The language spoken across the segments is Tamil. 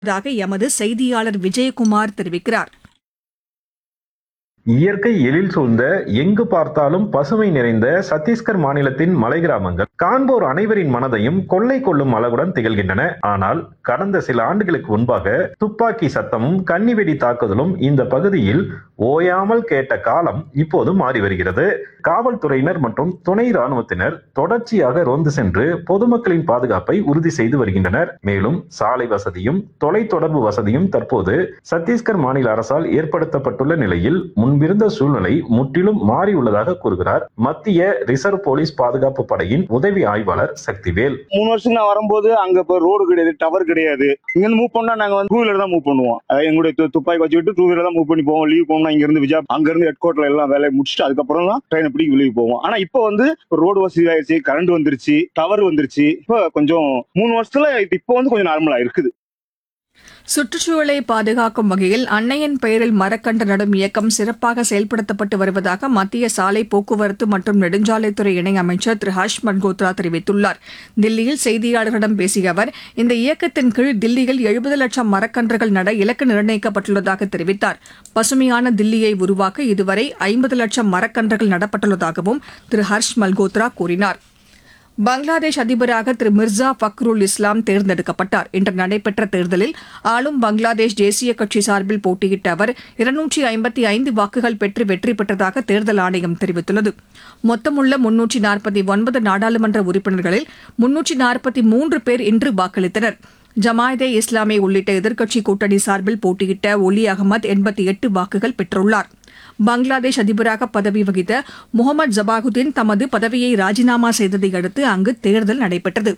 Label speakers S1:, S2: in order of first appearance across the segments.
S1: உள்ளதாக எமது செய்தியாளர் விஜயகுமார் தெரிவிக்கிறார்
S2: இயற்கை எழில் சூழ்ந்த எங்கு பார்த்தாலும் பசுமை நிறைந்த சத்தீஸ்கர் மாநிலத்தின் மலை கிராமங்கள் காண்போர் அனைவரின் மனதையும் கொள்ளை கொள்ளும் அளவுடன் திகழ்கின்றன ஆனால் கடந்த சில ஆண்டுகளுக்கு முன்பாக துப்பாக்கி சத்தமும் கன்னிவெடி தாக்குதலும் இந்த பகுதியில் ஓயாமல் கேட்ட காலம் இப்போது மாறி வருகிறது காவல்துறையினர் மற்றும் துணை ராணுவத்தினர் தொடர்ச்சியாக ரோந்து சென்று பொதுமக்களின் பாதுகாப்பை உறுதி செய்து வருகின்றனர் மேலும் சாலை வசதியும் தொலைத்தொடர்பு வசதியும் தற்போது சத்தீஸ்கர் மாநில அரசால் ஏற்படுத்தப்பட்டுள்ள நிலையில் முன்பிருந்த சூழ்நிலை முற்றிலும் மாறியுள்ளதாக கூறுகிறார் மத்திய ரிசர்வ் போலீஸ் பாதுகாப்பு படையின் உதவி ஆய்வாளர் சக்திவேல்
S3: மூணு வருஷம் நான் வரும்போது அங்க இப்போ ரோடு கிடையாது டவர் கிடையாது இங்க இருந்து மூவ் பண்ணா நாங்க வந்து டூ வீலர் தான் மூவ் பண்ணுவோம் அதாவது எங்களுடைய து- துப்பாக்கி வச்சுக்கிட்டு டூ வீலர் தான் மூவ் பண்ணி போவோம் லீவ் போனோம்னா இங்க இருந்து விஜா அங்க இருந்து ஹெட் கோர்ட்ல எல்லாம் வேலையை முடிச்சுட்டு அதுக்கப்புறம் தான் ட்ரெயினை பிடிக்க வெளியே போவோம் ஆனா இப்போ வந்து ரோடு வசதி ஆயிடுச்சு கரண்ட் வந்துருச்சு டவர் வந்துருச்சு இப்போ கொஞ்சம் மூணு வருஷத்துல இது இப்போ வந்து கொஞ்சம் நார்மலா இருக்குது
S1: சுற்றுச்சூழலை பாதுகாக்கும் வகையில் அன்னையின் பெயரில் மரக்கன்று நடும் இயக்கம் சிறப்பாக செயல்படுத்தப்பட்டு வருவதாக மத்திய சாலை போக்குவரத்து மற்றும் நெடுஞ்சாலைத்துறை இணையமைச்சர் திரு ஹர்ஷ் மல்கோத்ரா தெரிவித்துள்ளார் தில்லியில் செய்தியாளர்களிடம் பேசிய அவர் இந்த இயக்கத்தின் கீழ் தில்லியில் எழுபது லட்சம் மரக்கன்றுகள் நட இலக்கு நிர்ணயிக்கப்பட்டுள்ளதாக தெரிவித்தார் பசுமையான தில்லியை உருவாக்க இதுவரை ஐம்பது லட்சம் மரக்கன்றுகள் நடப்பட்டுள்ளதாகவும் திரு ஹர்ஷ் மல்கோத்ரா கூறினார் பங்களாதேஷ் அதிபராக திரு மிர்சா ஃபக்ருல் இஸ்லாம் தேர்ந்தெடுக்கப்பட்டார் இன்று நடைபெற்ற தேர்தலில் ஆளும் பங்களாதேஷ் தேசிய கட்சி சார்பில் போட்டியிட்ட அவர் இருநூற்றி ஐம்பத்தி ஐந்து வாக்குகள் பெற்று வெற்றி பெற்றதாக தேர்தல் ஆணையம் தெரிவித்துள்ளது மொத்தமுள்ள முன்னூற்றி நாற்பத்தி ஒன்பது நாடாளுமன்ற உறுப்பினர்களில் முன்னூற்றி நாற்பத்தி மூன்று பேர் இன்று வாக்களித்தனர் ஜமாயதே இஸ்லாமி உள்ளிட்ட எதிர்க்கட்சி கூட்டணி சார்பில் போட்டியிட்ட ஒலி அகமது எண்பத்தி எட்டு வாக்குகள் பெற்றுள்ளார் பங்களாதேஷ் அதிபராக பதவி வகித்த முகமது ஜபாகுதீன் தமது பதவியை ராஜினாமா செய்ததை அடுத்து அங்கு தேர்தல் நடைபெற்றது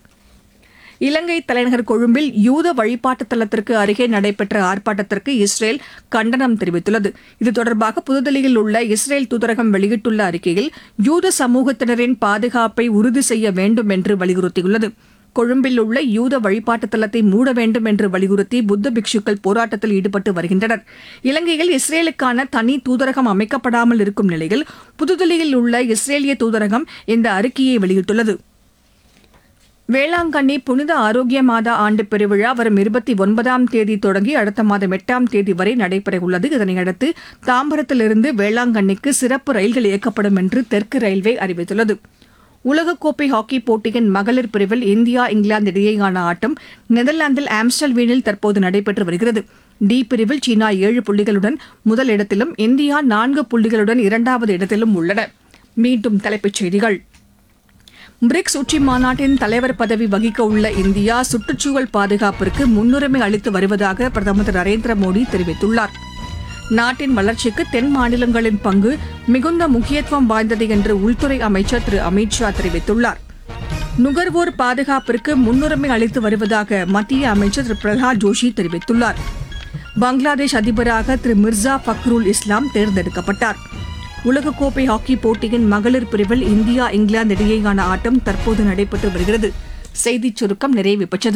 S1: இலங்கை தலைநகர் கொழும்பில் யூத வழிபாட்டு தலத்திற்கு அருகே நடைபெற்ற ஆர்ப்பாட்டத்திற்கு இஸ்ரேல் கண்டனம் தெரிவித்துள்ளது இது தொடர்பாக புதுதில்லியில் உள்ள இஸ்ரேல் தூதரகம் வெளியிட்டுள்ள அறிக்கையில் யூத சமூகத்தினரின் பாதுகாப்பை உறுதி செய்ய வேண்டும் என்று வலியுறுத்தியுள்ளது கொழும்பில் உள்ள யூத வழிபாட்டு தலத்தை மூட வேண்டும் என்று வலியுறுத்தி புத்த பிக்ஷுக்கள் போராட்டத்தில் ஈடுபட்டு வருகின்றனர் இலங்கையில் இஸ்ரேலுக்கான தனி தூதரகம் அமைக்கப்படாமல் இருக்கும் நிலையில் புதுதில்லியில் உள்ள இஸ்ரேலிய தூதரகம் இந்த அறிக்கையை வெளியிட்டுள்ளது வேளாங்கண்ணி புனித ஆரோக்கிய மாதா ஆண்டு பெருவிழா வரும் இருபத்தி ஒன்பதாம் தேதி தொடங்கி அடுத்த மாதம் எட்டாம் தேதி வரை நடைபெறவுள்ளது இதனையடுத்து தாம்பரத்திலிருந்து வேளாங்கண்ணிக்கு சிறப்பு ரயில்கள் இயக்கப்படும் என்று தெற்கு ரயில்வே அறிவித்துள்ளது உலகக்கோப்பை ஹாக்கி போட்டியின் மகளிர் பிரிவில் இந்தியா இங்கிலாந்து இடையேயான ஆட்டம் நெதர்லாந்தில் ஆம்ஸ்டல்வீனில் தற்போது நடைபெற்று வருகிறது டி பிரிவில் சீனா ஏழு புள்ளிகளுடன் முதல் இடத்திலும் இந்தியா நான்கு புள்ளிகளுடன் இரண்டாவது இடத்திலும் உள்ளன மீண்டும் தலைப்புச் செய்திகள் பிரிக்ஸ் உச்சி மாநாட்டின் தலைவர் பதவி வகிக்க உள்ள இந்தியா சுற்றுச்சூழல் பாதுகாப்பிற்கு முன்னுரிமை அளித்து வருவதாக பிரதமர் திரு நரேந்திர மோடி தெரிவித்துள்ளார் நாட்டின் வளர்ச்சிக்கு தென் மாநிலங்களின் பங்கு மிகுந்த முக்கியத்துவம் வாய்ந்தது என்று உள்துறை அமைச்சர் திரு அமித் ஷா தெரிவித்துள்ளார் நுகர்வோர் பாதுகாப்பிற்கு முன்னுரிமை அளித்து வருவதாக மத்திய அமைச்சர் திரு பிரகலாத் ஜோஷி தெரிவித்துள்ளார் பங்களாதேஷ் அதிபராக திரு மிர்சா ஃபக்ருல் இஸ்லாம் தேர்ந்தெடுக்கப்பட்டார் உலகக்கோப்பை ஹாக்கி போட்டியின் மகளிர் பிரிவில் இந்தியா இங்கிலாந்து இடையேயான ஆட்டம் தற்போது நடைபெற்று வருகிறது செய்திச் சுருக்கம் நிறைவு பெற்றது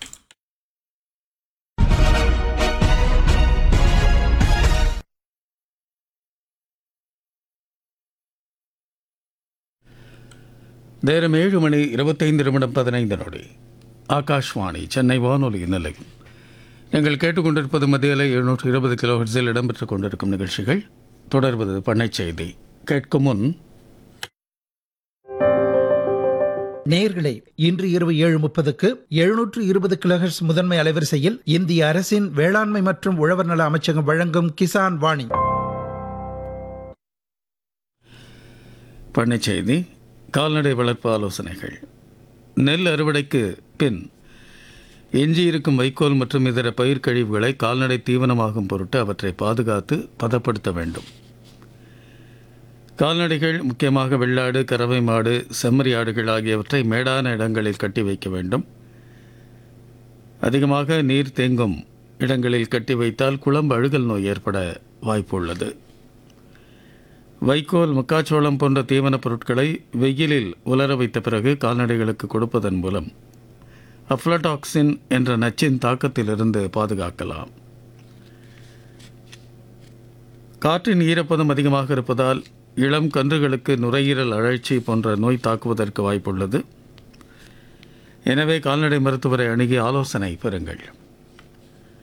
S4: நேரம் ஏழு மணி இருபத்தைந்து நிமிடம் பதினைந்து நொடி ஆகாஷ்வாணி சென்னை வானொலி நிலையம் நீங்கள் கேட்டுக்கொண்டிருப்பது மத்தியில் எழுநூற்று இருபது கிலோஹெர்ட்ஸில் இடம்பெற்றுக் கொண்டிருக்கும் நிகழ்ச்சிகள் தொடர்வது பண்ணைச் செய்தி கேட்கும் முன்
S5: நேயர்களே இன்று இரவு ஏழு முப்பதுக்கு எழுநூற்று இருபது கிலோஹெர்ட்ஸ் முதன்மை அலைவரிசையில் இந்திய அரசின் வேளாண்மை மற்றும் உழவர் நல அமைச்சகம் வழங்கும் கிசான் வாணி
S4: பண்ணைச் செய்தி கால்நடை வளர்ப்பு ஆலோசனைகள் நெல் அறுவடைக்கு பின் எஞ்சியிருக்கும் வைக்கோல் மற்றும் இதர பயிர் கழிவுகளை கால்நடை தீவனமாகும் பொருட்டு அவற்றை பாதுகாத்து பதப்படுத்த வேண்டும் கால்நடைகள் முக்கியமாக வெள்ளாடு கறவை மாடு செம்மறி ஆடுகள் ஆகியவற்றை மேடான இடங்களில் கட்டி வைக்க வேண்டும் அதிகமாக நீர் தேங்கும் இடங்களில் கட்டி வைத்தால் குளம்பு அழுகல் நோய் ஏற்பட வாய்ப்பு உள்ளது வைக்கோல் மக்காச்சோளம் போன்ற தீவனப் பொருட்களை வெயிலில் உலர வைத்த பிறகு கால்நடைகளுக்கு கொடுப்பதன் மூலம் அஃப்லடாக்சின் என்ற நச்சின் தாக்கத்திலிருந்து பாதுகாக்கலாம் காற்றின் ஈரப்பதம் அதிகமாக இருப்பதால் இளம் கன்றுகளுக்கு நுரையீரல் அழற்சி போன்ற நோய் தாக்குவதற்கு வாய்ப்புள்ளது எனவே கால்நடை மருத்துவரை அணுகி ஆலோசனை பெறுங்கள்